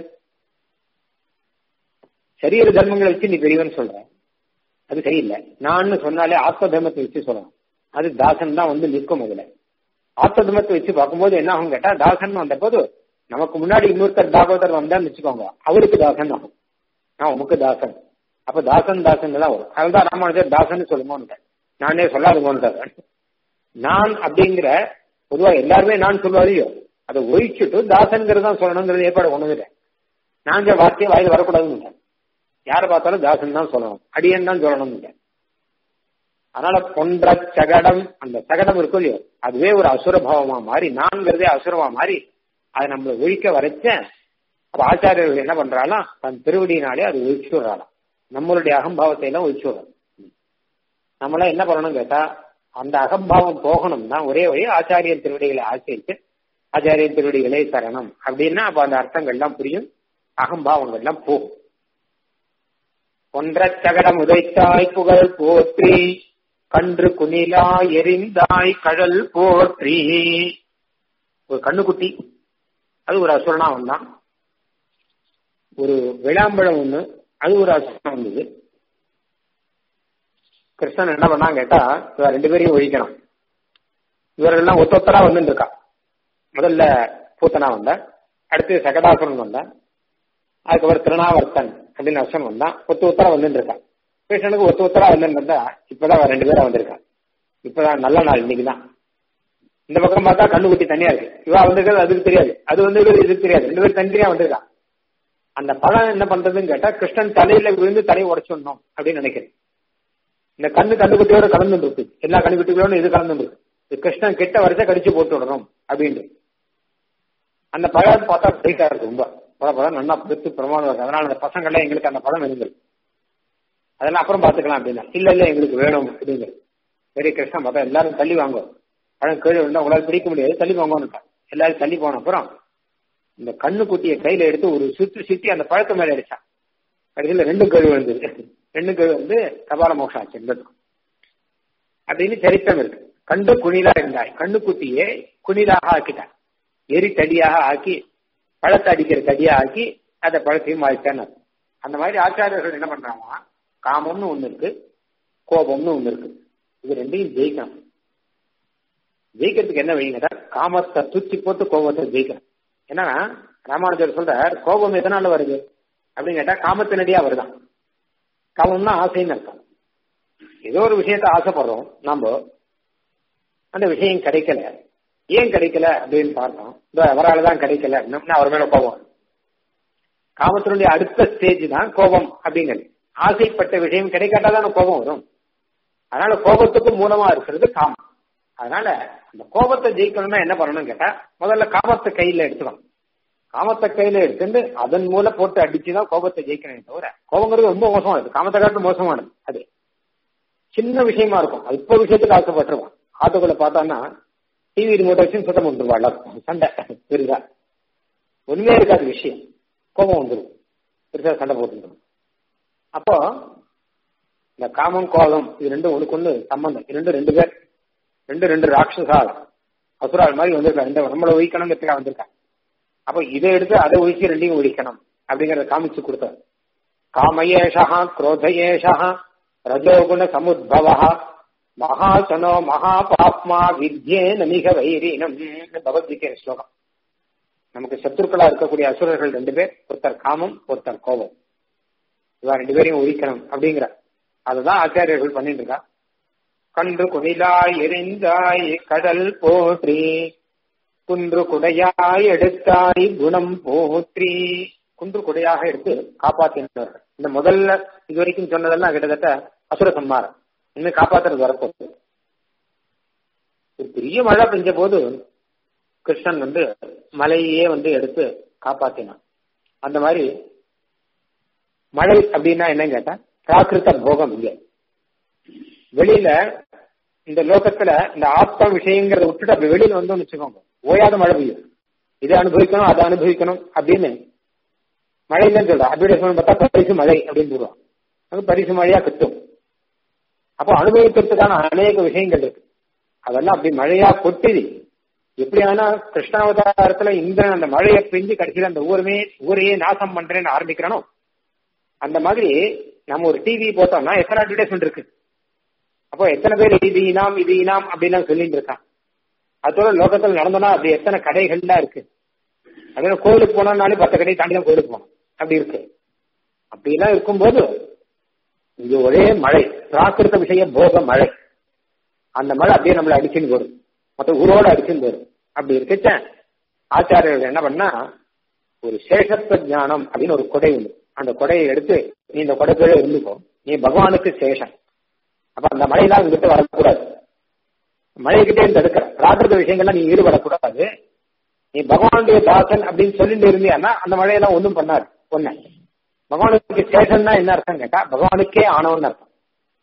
சரீர தர்மங்களை வச்சு நீ பெரியவன் சொல்ற அது சரியில்லை நான் சொன்னாலே ஆத்ம தர்மத்தை வச்சு சொல்லணும் அது தாசன் தான் வந்து நிற்கும் அதுல ஆத்ம தர்மத்தை வச்சு பார்க்கும்போது என்ன ஆகும் கேட்டா தாசன் வந்த போது நமக்கு முன்னாடி இன்னொருத்தர் தாகவதர் வந்தான்னு வச்சுக்கோங்க அவருக்கு தாசன் ஆகும் நான் உமக்கு தாசன் அப்ப தாசன் தாசன் தான் வரும் அதுதான் ராமானுஜர் தாசன் சொல்லுமோன்னு நானே சொல்லாதுமோன்றார் நான் அப்படிங்கிற பொதுவா எல்லாருமே நான் சொல்லுவாரையோ அதை ஒழிச்சுட்டு தாசன்கிறது தான் சொல்லணுங்கிறது ஏற்பாடு ஒண்ணுதில்லை நான் வார்த்தையை வாயில் வரக்கூடாதுன்னு யாரை பார்த்தாலும் தாசன் தான் சொல்லணும் அடியன் தான் சொல்லணும் அதனால பொன்ற சகடம் அந்த சகடம் இருக்கும் இல்லையோ அதுவே ஒரு அசுரபாவமா மாறி நான்கிறதே அசுரமா மாறி அதை நம்மளை ஒழிக்க வரைச்ச அப்ப ஆச்சாரியர்கள் என்ன பண்றாலாம் தன் திருவடியினாலே அது ஒழிச்சு விடுறாளாம் நம்மளுடைய அகம்பாவத்தை எல்லாம் ஒழிச்சு விடுறோம் நம்மளாம் என்ன பண்ணணும் கேட்டா அந்த அகம்பாவம் போகணும்னா ஒரே வழி ஆச்சாரியன் திருவடிகளை ஆசிரித்து ஆச்சாரியன் திருவடிகளே சரணம் அப்படின்னா அப்ப அந்த அர்த்தங்கள்லாம் புரியும் அகம்பாவங்கள்லாம் போகும் ஒன்றச் சகடம் உதைத்தாய் புகழ் போற்றி கன்று குனிலா எரிந்தாய் கழல் போற்றி ஒரு கண்ணுக்குட்டி அது ஒரு அசுரனா வந்தான் ஒரு விளாம்பழம் ஒண்ணு அது ஒரு அசுரம் வந்தது கிருஷ்ணன் என்ன பண்ணான் கேட்டா இவ ரெண்டு பேரையும் ஒழிக்கணும் இவரெல்லாம் ஒத்தொத்தரா வந்துட்டு இருக்கா முதல்ல பூத்தனா வந்த அடுத்து சகடாசுரன் வந்தான் அதுக்கப்புறம் திருநாவர்த்தன் அப்படின்னு அர்த்தம் வந்தான் ஒத்து ஒத்தரா வந்துட்டு இருக்கான் கிருஷ்ணனுக்கு ஒத்து ஒத்தரா வந்துட்டு இருந்தா இப்பதான் அவன் ரெண்டு பேரும் வந்திருக்கான் இப்பதான் நல்ல நாள் இன்னைக்கு தான் இந்த பக்கம் பார்த்தா கண்ணுக்குட்டி தனியா இருக்கு இவா வந்திருக்கிறது அதுக்கு தெரியாது அது வந்து இதுக்கு தெரியாது ரெண்டு பேரும் தனித்தனியா வந்திருக்கான் அந்த பழம் என்ன பண்றதுன்னு கேட்டா கிருஷ்ணன் தலையில விழுந்து தலையை உடைச்சிடணும் அப்படின்னு நினைக்கிறேன் இந்த கண்ணு கண்ணுக்குட்டியோட கலந்து இருக்கு எல்லா கண்ணுக்குட்டிகளோட இது கலந்து இருக்கு இது கிருஷ்ணன் கிட்ட வரிசை கடிச்சு போட்டு விடணும் அப்படின்ட்டு அந்த பழம் பார்த்தா பிடிக்கா இருக்கு ரொம்ப பழ பழம் நல்லா பிடித்து பிரமாணம் இருக்கு அதனால அந்த பசங்க எல்லாம் எங்களுக்கு அந்த பழம் இருந்தது அதெல்லாம் அப்புறம் பாத்துக்கலாம் அப்படின்னா இல்ல இல்ல எங்களுக்கு வேணும் அப்படிங்க பெரிய கிருஷ்ணன் பார்த்தா எல்லாரும் தள்ளி வாங்குவோம் பழம் கீழே விழுந்தா உங்களால் பிடிக்க முடியாது தள்ளி வாங்கணும் எல்லாரும் தள்ளி போன அப்புறம் இந்த கண்ணுக்குட்டியை கையில எடுத்து ஒரு சுத்தி சுத்தி அந்த பழக்க மேல அடிச்சான் கடைசியில் ரெண்டும் கழுவு விழுந்தது ரெண்டும் கழுவு வந்து கபால மோஷம் ஆச்சு ரெண்டுக்கும் அப்படின்னு சரித்திரம் இருக்கு கண்டு குணிலா இருந்தாய் கண்ணுக்குட்டியை குணிலாக ஆக்கிட்டான் எரி தடியாக ஆக்கி பழத்தை அடிக்கிற தடியா ஆக்கி அதை பழத்தையும் வாழ்த்தான்னு அந்த மாதிரி ஆச்சாரியர்கள் என்ன பண்றாங்க காமம்னு ஒண்ணு இருக்கு கோபம்னு ஒண்ணு இருக்கு இது ரெண்டையும் ஜெயிக்கணும் ஜெயிக்கிறதுக்கு என்ன வழிங்க காமத்தை தூச்சி போட்டு கோபத்தை ஜெயிக்கணும் ஏன்னா ராமானுஜர் சொல்றார் கோபம் எதனால வருது அப்படின்னு கேட்டா காமத்தினடியா வருதான் காமம்னா ஆசைன்னு அர்த்தம் ஏதோ ஒரு விஷயத்த ஆசைப்படுறோம் நாம அந்த விஷயம் கிடைக்கல ஏன் கிடைக்கல அப்படின்னு பார்த்தோம் அவரால் தான் கிடைக்கல அவர் மேல கோபம் காமத்தினுடைய அடுத்த ஸ்டேஜ் தான் கோபம் அப்படிங்கிறது ஆசைப்பட்ட விஷயம் கிடைக்காட்டாதான் கோபம் வரும் அதனால கோபத்துக்கு மூலமா இருக்கிறது காமம் அதனால அந்த கோபத்தை ஜெயிக்கணும்னா என்ன பண்ணணும்னு கேட்டா முதல்ல காமத்தை கையில எடுத்துக்கணும் காமத்தை கையில எடுத்துட்டு அதன் மூலம் போட்டு அடிச்சுதான் கோபத்தை ஜெயிக்கணும் தவிர கோபங்கிறது ரொம்ப மோசமானது காமத்தை காட்டு மோசமானது அது சின்ன விஷயமா இருக்கும் அது இப்போ விஷயத்துக்கு ஆசைப்பட்டுருவான் ஆட்டோக்குள்ள பார்த்தான்னா டிவி ரிமோட் வச்சு சுத்தம் வந்துருவா சண்டை பெருசா உண்மையா இருக்காது விஷயம் கோபம் வந்துடும் பெருசா சண்டை போட்டுருக்கணும் அப்போ இந்த காமம் கோபம் இது ரெண்டும் ஒண்ணுக்கு ஒண்ணு சம்பந்தம் இது ரெண்டும் ரெண்டு பேர் ரெண்டு ரெண்டு ராட்சசால் அசுரால் மாதிரி வந்திருக்காங்க இந்த நம்மளை ஒழிக்கணுங்கிறதுக்காக வந்திருக்காங்க அப்போ இதை எடுத்து அதை ஒழிச்சு ரெண்டையும் ஒழிக்கணும் அப்படிங்கறத காமிச்சு கொடுத்தார் காமயேஷா குரோதயேஷா ரஜோகுண சமுத்பவ மகாசனோ மகாபாப்மா வித்யே நமிக வைரீனம் பகவத்கீதை ஸ்லோகம் நமக்கு சத்துருக்களா இருக்கக்கூடிய அசுரர்கள் ரெண்டு பேர் ஒருத்தர் காமம் ஒருத்தர் கோபம் இவா ரெண்டு பேரையும் ஒழிக்கணும் அப்படிங்கிற அதுதான் ஆச்சாரியர்கள் பண்ணிட்டு இருக்கா கன்று குனிலாய் எரிந்தாய் கடல் போற்றி குன்று குடையாய் எடுத்தாய் குணம் போற்றி குன்று குடையாக எடுத்து காப்பாற்றினார் இந்த முதல்ல இது வரைக்கும் சொன்னதெல்லாம் கிட்டத்தட்ட அசுர சம்மாரம் இன்னும் காப்பாத்துறது வரப்போகுது ஒரு பெரிய மழை பெஞ்ச போது கிருஷ்ணன் வந்து மலையே வந்து எடுத்து காப்பாத்தினான் அந்த மாதிரி மழை அப்படின்னா என்னன்னு கேட்டா பிராகிருத்த போகம் இங்க வெளியில இந்த லோகத்துல இந்த ஆத்ம விஷயங்கிறத விட்டுட்டு அப்படி வெளியில வந்து வச்சுக்கோங்க ஓயாத மழை பெய்யும் இதை அனுபவிக்கணும் அதை அனுபவிக்கணும் அப்படின்னு மழை இல்லைன்னு சொல்றா அட்வர்டைஸ்மெண்ட் பார்த்தா பரிசு மழை அப்படின்னு சொல்லுவான் அது பரிசு மழையா கட்டும் அப்போ அனுபவிக்கிறதுக்கான அநேக விஷயங்கள் இருக்கு அதெல்லாம் அப்படி மழையா கொட்டுது எப்படியானா கிருஷ்ணாவதாரத்துல இந்திரன் அந்த மழையை பெஞ்சு கடைசியில் அந்த ஊருமே ஊரையே நாசம் பண்றேன்னு ஆரம்பிக்கிறானோ அந்த மாதிரி நம்ம ஒரு டிவி போட்டோம்னா எத்தனை அட்வர்டைஸ்மெண்ட் இருக்கு அப்போ எத்தனை பேர் இது இனாம் இது இனாம் அப்படின்னு சொல்லிட்டு இருக்கான் அதோட லோகத்தில் நடந்தோம்னா அப்படி எத்தனை கடைகள்லாம் இருக்கு அதனால கோவிலுக்கு போனோம்னாலே பத்து கடை தாண்டி தான் கோவிலுக்கு போகணும் அப்படி இருக்கு அப்படிலாம் இருக்கும்போது இங்க ஒரே மழை பிராகிருத விஷய போக மழை அந்த மழை அப்படியே நம்மளை அடிச்சுன்னு போடும் மற்ற ஊரோட அடிச்சுன்னு போடும் அப்படி இருக்கச்ச ஆச்சாரியர்கள் என்ன பண்ணா ஒரு சேஷத்துவ ஞானம் அப்படின்னு ஒரு கொடை உண்டு அந்த கொடையை எடுத்து நீ இந்த கொடை கீழே இருந்துக்கோ நீ பகவானுக்கு சேஷன் அப்ப அந்த மழையெல்லாம் இங்கிட்ட வரக்கூடாது மழைக்கிட்டே இருந்து தடுக்கிற பிராகிருத விஷயங்கள்லாம் நீ ஈடுபடக்கூடாது நீ பகவானுடைய தாசன் அப்படின்னு சொல்லிட்டு இருந்தியான்னா அந்த மழையெல்லாம் ஒன்றும் பண்ணாது ஒண்ணு பகவானுக்கு சேஷன்னா என்ன அர்த்தம் கேட்டா பகவானுக்கே ஆனவன் அர்த்தம்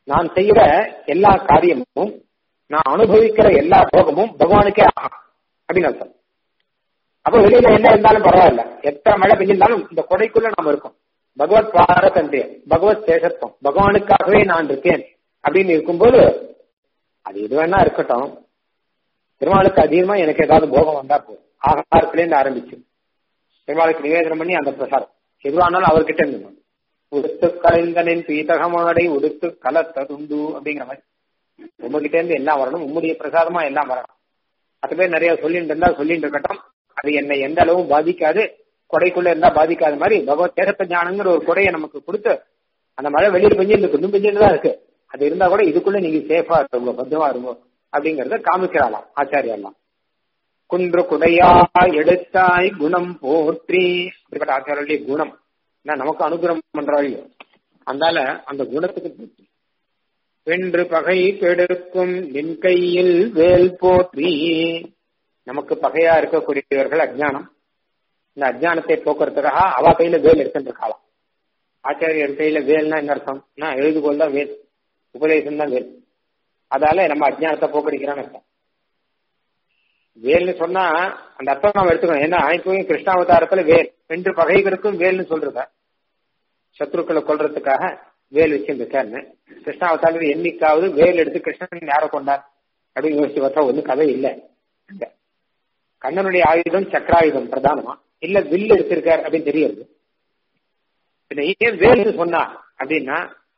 நான் செய்யற எல்லா காரியமும் நான் அனுபவிக்கிற எல்லா போகமும் பகவானுக்கே ஆகும் அப்படின்னு அர்த்தம் அப்ப வெளியில என்ன இருந்தாலும் பரவாயில்ல எத்தனை மழை பெஞ்சிருந்தாலும் இந்த கொடைக்குள்ள நாம இருக்கோம் பகவத் பாரதந்தியம் பகவத் சேஷத்துவம் பகவானுக்காகவே நான் இருக்கேன் அப்படின்னு இருக்கும்போது அது எது வேணா இருக்கட்டும் பெருமாளுக்கு அதிகமா எனக்கு ஏதாவது போகம் வந்தா போதும் ஆகாரத்துல இருந்து ஆரம்பிச்சு பெருமாளுக்கு நிவேதனம் பண்ணி அந்த பிரசாரம் எதுவானாலும் அவர்கிட்ட இருந்து உடுத்து கலைந்தனின் பீதகமாடை உடுத்து கலத்ததுண்டு அப்படிங்கிற மாதிரி உங்ககிட்ட இருந்து எல்லாம் வரணும் உம்முடைய பிரசாதமா எல்லாம் வரணும் அது பேர் நிறைய சொல்லிட்டு இருந்தா சொல்லிட்டு இருக்கட்டும் அது என்னை எந்த அளவும் பாதிக்காது கொடைக்குள்ள இருந்தா பாதிக்காத மாதிரி பகவத் தேசத்த ஞானங்கிற ஒரு கொடையை நமக்கு கொடுத்து அந்த மழை வெளியில் பெஞ்சு இந்த குண்டும் பெஞ்சுட்டு தான் இருக்கு அது இருந்தா கூட இதுக்குள்ள நீங்க சேஃபா இருங்க பத்திரமா இருங்க அப்படிங்கறத காமிக்கிறாளாம் ஆச்சாரியெல்லாம் குன்று குடையா எடுத்தாய் குணம் போற்றி அப்படிப்பட்ட ஆச்சாரிய குணம் ஏன்னா நமக்கு அனுகிரகம் பண்றாளியோ அந்தால அந்த குணத்துக்கு போற்றி வென்று பகை கெடுக்கும் நின் கையில் வேல் போற்றி நமக்கு பகையா இருக்கக்கூடியவர்கள் அஜ்ஞானம் இந்த அஜ்ஞானத்தை போக்குறதுக்காக அவ கையில வேல் எடுத்துருக்காளாம் ஆச்சாரியர் கையில வேல்னா என்ன அர்த்தம் எழுதுகோல் தான் வேல் உபதேசம் தான் வேல் அதால நம்ம அஜ்ஞானத்தை போக்கடிக்கிறான்னு அர்த்தம் வேல்னு சொன்னா அந்த அர்த்தம் நம்ம எடுத்துக்கணும் ஏன்னா இப்பவும் கிருஷ்ணாவதாரத்துல வேல் வென்று பகைகளுக்கும் வேல்னு சொல்றத சத்ருக்களை கொல்றதுக்காக வேல் வச்சிருந்துருக்காருன்னு கிருஷ்ணாவதாரத்தில் என்னைக்காவது வேல் எடுத்து கிருஷ்ணன் யாரை கொண்டார் அப்படின்னு யோசிச்சு பார்த்தா ஒன்றும் கதை இல்லை கண்ணனுடைய ஆயுதம் சக்கராயுதம் பிரதானமா இல்ல வில் எடுத்திருக்கார் அப்படின்னு தெரியுது பின்ன ஏன் வேல்னு சொன்னா அப்படின்னா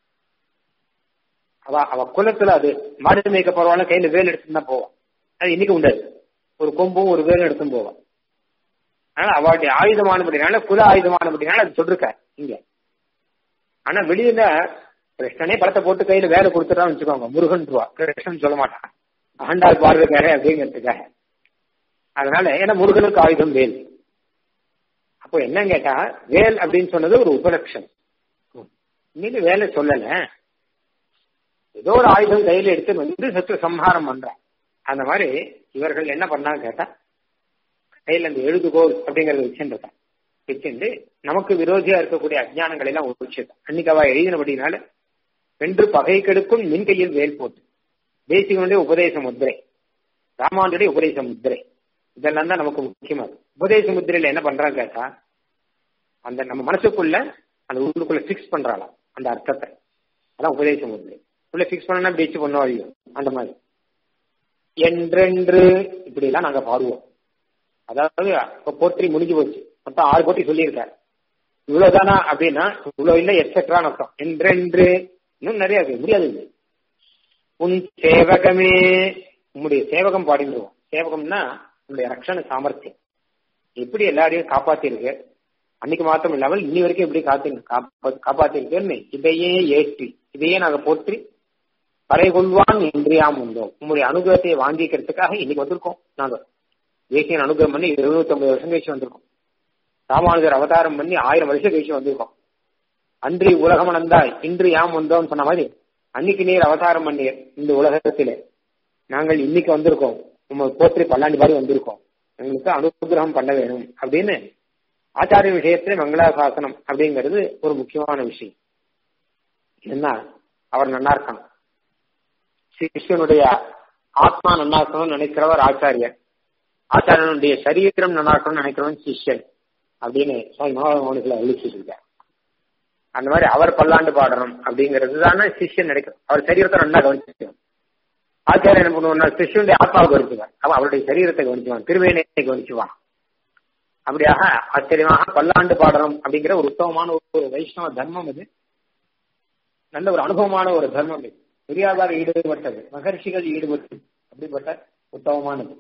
அவ அவ குலத்துல அது மாடு மேய்க்க போறவாள் கையில வேல் எடுத்துட்டு தான் போவான் அது இன்னைக்கு உண்டாது ஒரு கொம்பும் ஒரு வேலும் எடுத்தும் போவான் அதனால அவளுடைய ஆயுதமானபடினால குல ஆயுதமானபடினால அது சொல்லிருக்க இங்க ஆனா வெளியில கிருஷ்ணனே படத்தை போட்டு கையில வேலை கொடுத்துட்டான்னு வச்சுக்கோங்க முருகன் ரூபா கிருஷ்ணன் சொல்ல மாட்டான் ஆண்டாள் பாடுறதுக்காக அப்படிங்கிறதுக்காக அதனால ஏன்னா முருகனுக்கு ஆயுதம் வேல் அப்போ என்ன கேட்டா வேல் அப்படின்னு சொன்னது ஒரு உபலட்சம் இன்னைக்கு வேலை சொல்லல ஏதோ ஒரு ஆயுதம் கையில எடுத்து வந்து சத்து சம்ஹாரம் பண்ற அந்த மாதிரி இவர்கள் என்ன பண்ணாங்க கேட்டா கையில அந்த எழுதுகோல் அப்படிங்கறத வச்சுருக்கான் வச்சுட்டு நமக்கு விரோதியா இருக்கக்கூடிய அஜ்ஞானங்களை எல்லாம் ஒழிச்சிருக்கான் அன்னைக்கு அவ எழுதினபடினால வென்று பகை கெடுக்கும் மின் கையில் வேல் போட்டு தேசிகனுடைய உபதேச முத்திரை ராமானுடைய உபதேச முத்திரை இதெல்லாம் தான் நமக்கு முக்கியமா உபதேச முத்திரையில என்ன பண்றாங்க கேட்டா அந்த நம்ம மனசுக்குள்ள அந்த உள்ளுக்குள்ள பிக்ஸ் பண்றாளாம் அந்த அர்த்தத்தை அதான் உபதேச முத்திரை உள்ள பிக்ஸ் பண்ணா பேச்சு பண்ணுவாங்க அந்த மாதிரி என்றென்று இப்படி எல்லாம் நாங்க பாடுவோம் அதாவது போற்றி முடிஞ்சு போச்சு மொத்தம் ஆறு போட்டி சொல்லியிருக்காரு இவ்வளவுதானா அப்படின்னா இவ்வளவு இல்ல எக்ஸெட்ரான்னு அர்த்தம் என்றென்று இன்னும் நிறைய இருக்கு முடியாது உன் சேவகமே உன்னுடைய சேவகம் பாடிடுவோம் சேவகம்னா உன்னுடைய ரக்ஷண சாமர்த்தியம் எப்படி எல்லாரையும் காப்பாத்திருக்கு அன்னைக்கு மாத்திரம் இல்லாமல் இன்னி வரைக்கும் எப்படி காத்து காப்பாத்திருக்கேன்னு இதையே ஏற்றி இதையே நாங்க போற்றி பறை கொள்வான் இன்றியாம் உண்டோம் உங்களுடைய அனுகிரகத்தை வாங்கிக்கிறதுக்காக இன்னைக்கு வந்திருக்கோம் நாங்க தேசியன் அனுகிரகம் பண்ணி இருபத்தி ஒன்பது வருஷம் கழிச்சு வந்திருக்கோம் ராமானுஜர் அவதாரம் பண்ணி ஆயிரம் வருஷம் கழிச்சு வந்திருக்கோம் அன்றி உலகம் அனந்தாய் இன்று யாம் வந்தோம் சொன்ன மாதிரி அன்னைக்கு நீர் அவதாரம் பண்ணீர் இந்த உலகத்திலே நாங்கள் இன்னைக்கு வந்திருக்கோம் உங்க போற்றி பல்லாண்டு பாடி வந்திருக்கோம் எங்களுக்கு அனுகிரகம் பண்ண வேணும் அப்படின்னு ஆச்சாரிய விஷயத்துல மங்களாசாசனம் அப்படிங்கிறது ஒரு முக்கியமான விஷயம் என்ன அவர் நன்னா இருக்கணும் சிஷ்யனுடைய ஆத்மா நன்னா இருக்கணும்னு நினைக்கிறவர் ஆச்சாரியர் ஆச்சாரியனுடைய சரீரம் நல்லா இருக்கணும்னு நினைக்கிறவன் சிஷ்யன் அப்படின்னு சுவாமி மகாமணிகளை அழிச்சிருக்கார் அந்த மாதிரி அவர் பல்லாண்டு பாடணும் அப்படிங்கிறது தானே சிஷ்யன் நினைக்கிறோம் அவர் சரீரத்தை நல்லா கவனிச்சுக்கணும் ஆச்சாரியன் என்ன பண்ணுவோம்னா சிஷ்யனுடைய ஆத்மாவை கவனிச்சுவான் அவன் அவருடைய சரீரத்தை கவனிச்சுவான் திருவேனை கவனிச்சுவான் அப்படியாக ஆச்சரியமாக பல்லாண்டு பாடணும் அப்படிங்கிற ஒரு உத்தமமான ஒரு வைஷ்ணவ தர்மம் இது நல்ல ஒரு அனுபவமான ஒரு தர்மம் இது பெரியாதார் ஈடுபட்டது மகர்ஷிகள் ஈடுபட்டது அப்படிப்பட்ட உத்தமமானது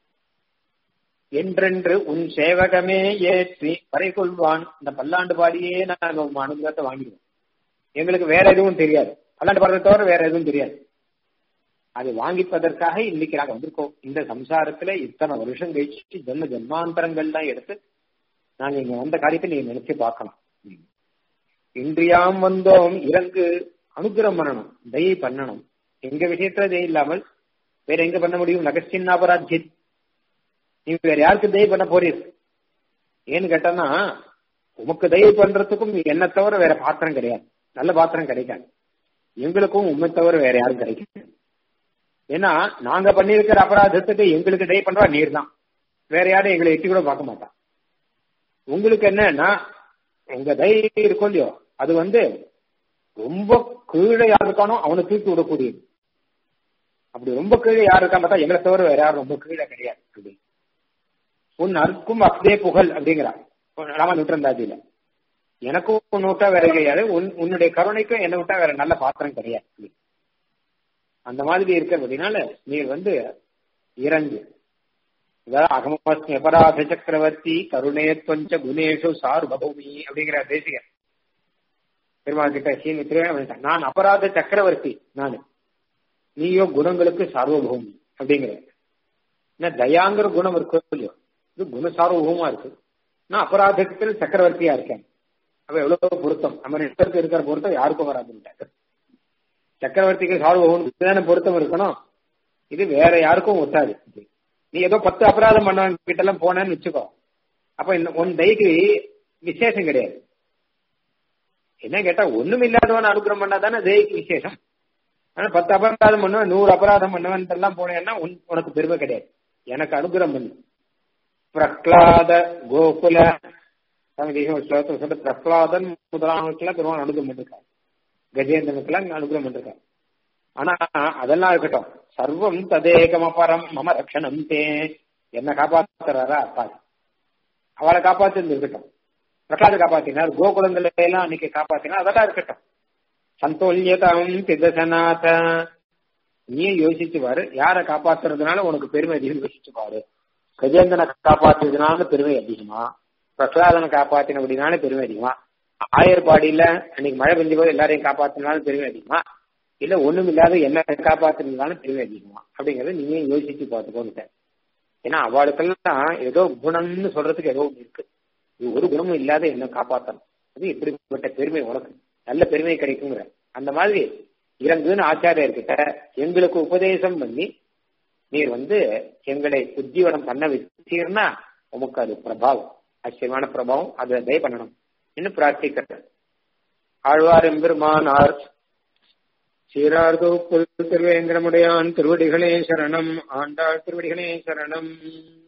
என்றென்று உன் சேவகமே ஏற்றி வரை கொள்வான் இந்த பல்லாண்டு பாடியே நாங்க உங்க அனுகிரகத்தை வாங்கிடுவோம் எங்களுக்கு வேற எதுவும் தெரியாது பல்லாண்டு பாடுறத தவிர வேற எதுவும் தெரியாது அது வாங்கிப்பதற்காக இன்னைக்கு நாங்க வந்திருக்கோம் இந்த சம்சாரத்துல இத்தனை வருஷம் கழிச்சு ஜென்ம ஜென்மாந்தரங்கள்லாம் எடுத்து நாங்க இங்க வந்த காரியத்தை நீங்க நினைச்சு பார்க்கலாம் இன்றியாம் வந்தோம் இறங்கு அனுகிரகம் பண்ணணும் தயை பண்ணணும் எங்க விஷயத்துல தயை இல்லாமல் வேற எங்க பண்ண முடியும் நகஸ்டின் அபராஜித் நீ வேற யாருக்கு தயை பண்ண போறீர் ஏன்னு கேட்டனா உமக்கு தயை பண்றதுக்கும் என்ன தவிர வேற பாத்திரம் கிடையாது நல்ல பாத்திரம் கிடைக்காது எங்களுக்கும் உண்மை தவிர வேற யாரும் கிடைக்கும் ஏன்னா நாங்க பண்ணியிருக்கிற அபராதத்துக்கு எங்களுக்கு டை பண்றா நீர் தான் வேற யாரும் எங்களை எட்டி கூட பார்க்க மாட்டான் உங்களுக்கு என்னன்னா உங்க தைரியம் இருக்கும் இல்லையோ அது வந்து ரொம்ப கீழே யார் இருக்கானோ அவனை தூக்கி விடக்கூடியது அப்படி ரொம்ப கீழே யார் இருக்கா பார்த்தா எங்களை தவிர வேற யாரும் ரொம்ப கீழே கிடையாது அப்படி உன் அற்கும் அப்தே புகழ் அப்படிங்கிறான் ராம நூற்றந்தாதியில எனக்கும் உன்னை விட்டா வேற கிடையாது உன் உன்னுடைய கருணைக்கும் என்னை விட்டா வேற நல்ல பாத்திரம் கிடையாது அந்த மாதிரி இருக்கிறபடினால நீர் வந்து இறங்கு அகமஸ்மி அபராத சக்கரவர்த்தி கருணே தொஞ்ச குணேஷு சார்பூமி அப்படிங்கிற தேசிகர் பெருமாள் கிட்ட சீனி திருவேண நான் அபராத சக்கரவர்த்தி நானு நீயோ குணங்களுக்கு சார்வபூமி அப்படிங்கிற என்ன தயாங்கிற குணம் இருக்கு இல்லையோ இது குண சார்வபூமா இருக்கு நான் அபராதத்தில் சக்கரவர்த்தியா இருக்கேன் அப்ப எவ்வளவு பொருத்தம் நம்ம ரெண்டு இருக்கிற பொருத்தம் யாருக்கும் வராதுன்னு சக்கரவர்த்திக்கு சார்வபூமி தானே பொருத்தம் இருக்கணும் இது வேற யாருக்கும் ஒட்டாது நீ ஏதோ பத்து அபராதம் பண்ணவங்க கிட்ட எல்லாம் போனேன்னு வச்சுக்கோ அப்ப இந்த உன் தைக்கு விசேஷம் கிடையாது என்ன கேட்டா ஒண்ணும் இல்லாதவன் அனுகிரகம் பண்ணாதானே தெய்க்கு விசேஷம் ஆனா பத்து அபராதம் பண்ணுவேன் நூறு அபராதம் பண்ணுவேன் எல்லாம் போனேன்னா உனக்கு பெருமை கிடையாது எனக்கு அனுகிரகம் பண்ணு பிரஹ்லாத கோகுல ஸ்லோகத்தில் சொல்ல பிரஹ்லாதன் முதலானவர்களுக்கெல்லாம் பெருமாள் அனுகிரகம் பண்ணிருக்காரு கஜேந்திரனுக்கெல்லாம் அனுகிரகம் பண்ணிருக்காரு ஆனா அதெல்லாம் இருக்கட்டும் சர்வம் ததேகம பரம் மம ரக்ஷணம் தே என்ன காப்பாத்துறாரா அப்பா அவளை காப்பாத்து இருக்கட்டும் பிரகலாத காப்பாத்தினார் கோகுலங்களை எல்லாம் அன்னைக்கு காப்பாத்தினார் அதெல்லாம் இருக்கட்டும் சந்தோல்யதம் திதசநாத நீயே யோசிச்சு பாரு யாரை காப்பாத்துறதுனால உனக்கு பெருமை அதிகம் யோசிச்சு பாரு கஜேந்திரனை காப்பாத்துறதுனால பெருமை அதிகமா பிரகலாதனை காப்பாத்தின அப்படின்னால பெருமை அதிகமா ஆயர்பாடியில அன்னைக்கு மழை பெஞ்ச போது எல்லாரையும் காப்பாத்தினாலும் பெருமை அதிகமா இல்ல ஒண்ணும் இல்லாத என்ன காப்பாத்தினாலும் பெருமை அதிகமா அப்படிங்கறத நீங்க யோசிச்சு பார்த்துக்கோன்னு ஏன்னா அவளுக்கெல்லாம் ஏதோ குணம்னு சொல்றதுக்கு ஏதோ ஒண்ணு இருக்கு இது ஒரு குணமும் இல்லாத என்ன காப்பாத்தணும் அது எப்படிப்பட்ட பெருமை உனக்கு நல்ல பெருமை கிடைக்குங்கிற அந்த மாதிரி இறங்குன்னு ஆச்சாரியர்கிட்ட எங்களுக்கு உபதேசம் பண்ணி நீர் வந்து எங்களை உஜ்ஜீவனம் பண்ண வச்சீர்னா உமக்கு அது பிரபாவம் ஆச்சரியமான பிரபாவம் அதை தய பண்ணணும் இன்னும் பிரார்த்திக்கிற ஆழ்வார் எம்பெருமானார் சீரார்தோ புல் திருவேந்திரமுடையான் திருவடிகளே சரணம் ஆண்டாள் திருவடிகளே சரணம்